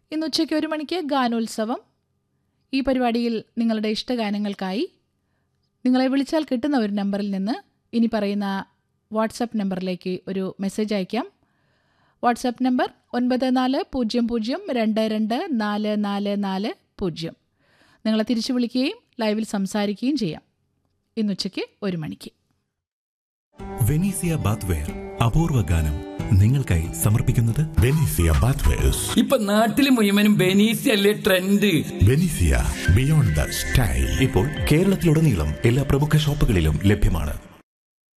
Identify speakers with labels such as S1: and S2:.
S1: ഇന്ന് ഉച്ചയ്ക്ക് ഒരു മണിക്ക് ഗാനോത്സവം ഈ പരിപാടിയിൽ നിങ്ങളുടെ ഇഷ്ടഗാനങ്ങൾക്കായി നിങ്ങളെ വിളിച്ചാൽ കിട്ടുന്ന ഒരു നമ്പറിൽ നിന്ന് ഇനി പറയുന്ന വാട്സപ്പ് നമ്പറിലേക്ക് ഒരു മെസ്സേജ് അയക്കാം വാട്സപ്പ് നമ്പർ ഒൻപത് നാല് പൂജ്യം പൂജ്യം രണ്ട് രണ്ട് നാല് നാല് നാല് പൂജ്യം നിങ്ങളെ തിരിച്ചു വിളിക്കുകയും ലൈവിൽ സംസാരിക്കുകയും ചെയ്യാം ഇന്നുച്ചയ്ക്ക് ഒരു മണിക്ക്
S2: വെനീസിയ ബാത്ത്വെയർ അപൂർവ ഗാനം നിങ്ങൾക്കായി സമർപ്പിക്കുന്നത്
S3: ബെനീസിയ ബാത്വേഴ്സ്
S4: ഇപ്പൊ നാട്ടില് മുഴുവനും ബെനീസി അല്ലേ ട്രെൻഡ്
S3: ബെനീസിയ ബിയോണ്ട് ദ സ്റ്റൈൽ
S2: ഇപ്പോൾ കേരളത്തിലുടനീളം എല്ലാ പ്രമുഖ ഷോപ്പുകളിലും ലഭ്യമാണ്